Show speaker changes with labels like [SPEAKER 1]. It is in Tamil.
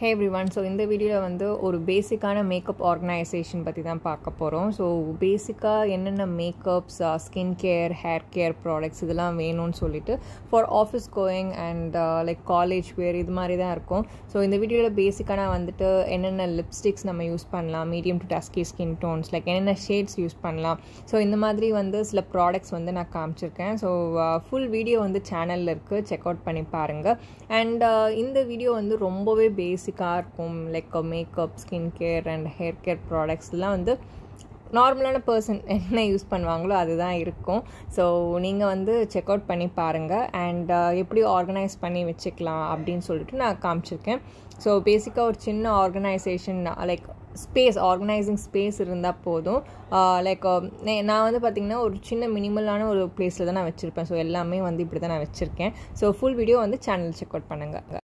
[SPEAKER 1] ஹே எவ்ரி ஒன் ஸோ இந்த வீடியோவில் வந்து ஒரு பேசிக்கான மேக்கப் ஆர்கனைசேஷன் பற்றி தான் பார்க்க போகிறோம் ஸோ பேசிக்காக என்னென்ன makeups skin care hair care products இதெல்லாம் வேணும்னு சொல்லிட்டு for office going and like college wear இது மாதிரி தான் இருக்கும் ஸோ இந்த வீடியோவில் பேசிக்கான வந்துட்டு என்னென்ன லிப்ஸ்டிக்ஸ் நம்ம யூஸ் பண்ணலாம் medium to dusky skin tones like என்னென்ன ஷேட்ஸ் யூஸ் பண்ணலாம் ஸோ இந்த மாதிரி வந்து சில ப்ராடக்ட்ஸ் வந்து நான் காமிச்சிருக்கேன் ஸோ ஃபுல் வீடியோ வந்து சேனலில் இருக்குது செக் அவுட் பண்ணி பாருங்கள் அண்ட் இந்த வீடியோ வந்து ரொம்பவே பேசிக்காக இருக்கும் like makeup skin care and hair care ப்ராடக்ட்ஸ்லாம் வந்து நார்மலான பர்சன் என்ன யூஸ் பண்ணுவாங்களோ அதுதான் இருக்கும் ஸோ நீங்கள் வந்து செக் அவுட் பண்ணி பாருங்கள் அண்ட் எப்படி ஆர்கனைஸ் பண்ணி வச்சுக்கலாம் அப்படின்னு சொல்லிட்டு நான் காமிச்சிருக்கேன் ஸோ பேசிக்காக ஒரு சின்ன organization like space organizing space இருந்தால் போதும் லைக் நான் வந்து பார்த்திங்கன்னா ஒரு சின்ன மினிமலான ஒரு பிளேஸில் தான் நான் வச்சுருப்பேன் ஸோ எல்லாமே வந்து இப்படி தான் நான் வச்சுருக்கேன் ஸோ ஃபுல் வீடியோ வந்து சேனல் செக் அவுட் பண்ணுங்கள்